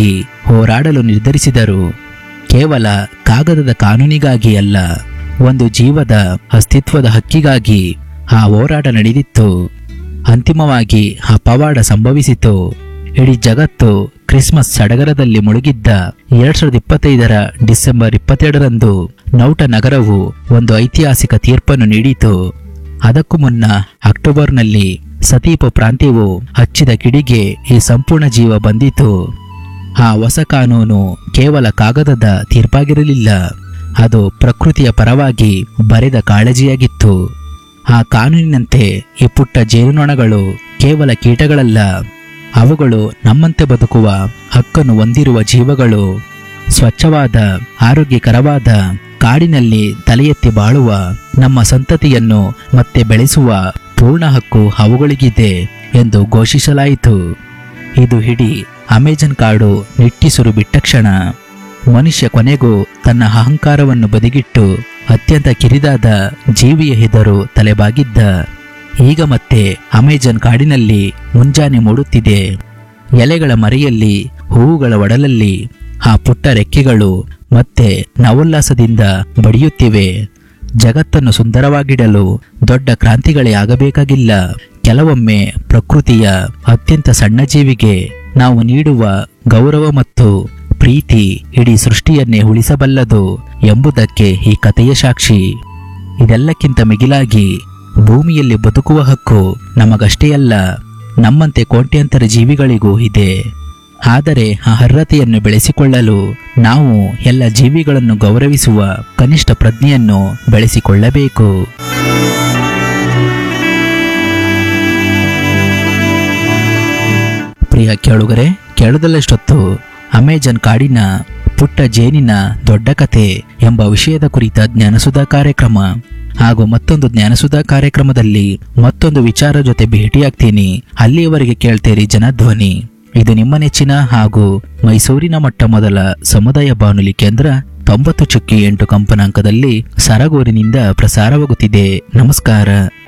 ಹಕ್ಕಿಗಾಗಿ ಹೋರಾಡಲು ನಿರ್ಧರಿಸಿದರು ಕೇವಲ ಕಾಗದದ ಕಾನೂನಿಗಾಗಿ ಅಲ್ಲ ಒಂದು ಜೀವದ ಅಸ್ತಿತ್ವದ ಹಕ್ಕಿಗಾಗಿ ಆ ಹೋರಾಟ ನಡೆದಿತ್ತು ಅಂತಿಮವಾಗಿ ಆ ಪವಾಡ ಸಂಭವಿಸಿತು ಇಡೀ ಜಗತ್ತು ಕ್ರಿಸ್ಮಸ್ ಸಡಗರದಲ್ಲಿ ಮುಳುಗಿದ್ದ ಎರಡ್ ಸಾವಿರದ ಇಪ್ಪತ್ತೈದರ ಡಿಸೆಂಬರ್ ಇಪ್ಪತ್ತೆರಡರಂದು ನೌಟ ನಗರವು ಒಂದು ಐತಿಹಾಸಿಕ ತೀರ್ಪನ್ನು ನೀಡಿತು ಅದಕ್ಕೂ ಮುನ್ನ ಅಕ್ಟೋಬರ್ನಲ್ಲಿ ಸತೀಪ ಪ್ರಾಂತ್ಯವು ಹಚ್ಚಿದ ಕಿಡಿಗೆ ಈ ಸಂಪೂರ್ಣ ಜೀವ ಬಂದಿತು ಆ ಹೊಸ ಕಾನೂನು ಕೇವಲ ಕಾಗದದ ತೀರ್ಪಾಗಿರಲಿಲ್ಲ ಅದು ಪ್ರಕೃತಿಯ ಪರವಾಗಿ ಬರೆದ ಕಾಳಜಿಯಾಗಿತ್ತು ಆ ಕಾನೂನಿನಂತೆ ಈ ಪುಟ್ಟ ಜೇನುನೊಣಗಳು ಕೇವಲ ಕೀಟಗಳಲ್ಲ ಅವುಗಳು ನಮ್ಮಂತೆ ಬದುಕುವ ಹಕ್ಕನ್ನು ಹೊಂದಿರುವ ಜೀವಗಳು ಸ್ವಚ್ಛವಾದ ಆರೋಗ್ಯಕರವಾದ ಕಾಡಿನಲ್ಲಿ ತಲೆ ಎತ್ತಿ ಬಾಳುವ ನಮ್ಮ ಸಂತತಿಯನ್ನು ಮತ್ತೆ ಬೆಳೆಸುವ ಪೂರ್ಣ ಹಕ್ಕು ಅವುಗಳಿಗಿದೆ ಎಂದು ಘೋಷಿಸಲಾಯಿತು ಇದು ಇಡೀ ಅಮೆಜಾನ್ ಕಾಡು ನಿಟ್ಟಿಸುರು ಬಿಟ್ಟ ಕ್ಷಣ ಮನುಷ್ಯ ಕೊನೆಗೂ ತನ್ನ ಅಹಂಕಾರವನ್ನು ಬದಿಗಿಟ್ಟು ಅತ್ಯಂತ ಕಿರಿದಾದ ಜೀವಿಯ ಹೆದರು ತಲೆಬಾಗಿದ್ದ ಈಗ ಮತ್ತೆ ಅಮೆಜಾನ್ ಕಾಡಿನಲ್ಲಿ ಮುಂಜಾನೆ ಮೂಡುತ್ತಿದೆ ಎಲೆಗಳ ಮರೆಯಲ್ಲಿ ಹೂವುಗಳ ಒಡಲಲ್ಲಿ ಆ ಪುಟ್ಟ ರೆಕ್ಕೆಗಳು ಮತ್ತೆ ನವೋಲ್ಲಾಸದಿಂದ ಬಡಿಯುತ್ತಿವೆ ಜಗತ್ತನ್ನು ಸುಂದರವಾಗಿಡಲು ದೊಡ್ಡ ಕ್ರಾಂತಿಗಳೇ ಆಗಬೇಕಾಗಿಲ್ಲ ಕೆಲವೊಮ್ಮೆ ಪ್ರಕೃತಿಯ ಅತ್ಯಂತ ಸಣ್ಣ ಜೀವಿಗೆ ನಾವು ನೀಡುವ ಗೌರವ ಮತ್ತು ಪ್ರೀತಿ ಇಡೀ ಸೃಷ್ಟಿಯನ್ನೇ ಉಳಿಸಬಲ್ಲದು ಎಂಬುದಕ್ಕೆ ಈ ಕಥೆಯ ಸಾಕ್ಷಿ ಇದೆಲ್ಲಕ್ಕಿಂತ ಮಿಗಿಲಾಗಿ ಭೂಮಿಯಲ್ಲಿ ಬದುಕುವ ಹಕ್ಕು ನಮಗಷ್ಟೇ ಅಲ್ಲ ನಮ್ಮಂತೆ ಕೋಟ್ಯಾಂತರ ಜೀವಿಗಳಿಗೂ ಇದೆ ಆದರೆ ಆ ಅರ್ಹತೆಯನ್ನು ಬೆಳೆಸಿಕೊಳ್ಳಲು ನಾವು ಎಲ್ಲ ಜೀವಿಗಳನ್ನು ಗೌರವಿಸುವ ಕನಿಷ್ಠ ಪ್ರಜ್ಞೆಯನ್ನು ಬೆಳೆಸಿಕೊಳ್ಳಬೇಕು ಪ್ರಿಯ ಕೇಳುಗರೆ ಕೇಳದಲ್ಲಷ್ಟೊತ್ತು ಅಮೆಜಾನ್ ಕಾಡಿನ ಪುಟ್ಟ ಜೇನಿನ ದೊಡ್ಡ ಕತೆ ಎಂಬ ವಿಷಯದ ಕುರಿತ ಜ್ಞಾನಸುಧಾ ಕಾರ್ಯಕ್ರಮ ಹಾಗೂ ಮತ್ತೊಂದು ಜ್ಞಾನಸುಧಾ ಕಾರ್ಯಕ್ರಮದಲ್ಲಿ ಮತ್ತೊಂದು ವಿಚಾರ ಜೊತೆ ಭೇಟಿಯಾಗ್ತೀನಿ ಅಲ್ಲಿಯವರೆಗೆ ಕೇಳ್ತೀರಿ ಜನಧ್ವನಿ ಇದು ನಿಮ್ಮ ನೆಚ್ಚಿನ ಹಾಗೂ ಮೈಸೂರಿನ ಮಟ್ಟ ಮೊದಲ ಸಮುದಾಯ ಬಾನುಲಿ ಕೇಂದ್ರ ತೊಂಬತ್ತು ಚುಕ್ಕಿ ಎಂಟು ಕಂಪನಾಂಕದಲ್ಲಿ ಸರಗೂರಿನಿಂದ ಪ್ರಸಾರವಾಗುತ್ತಿದೆ ನಮಸ್ಕಾರ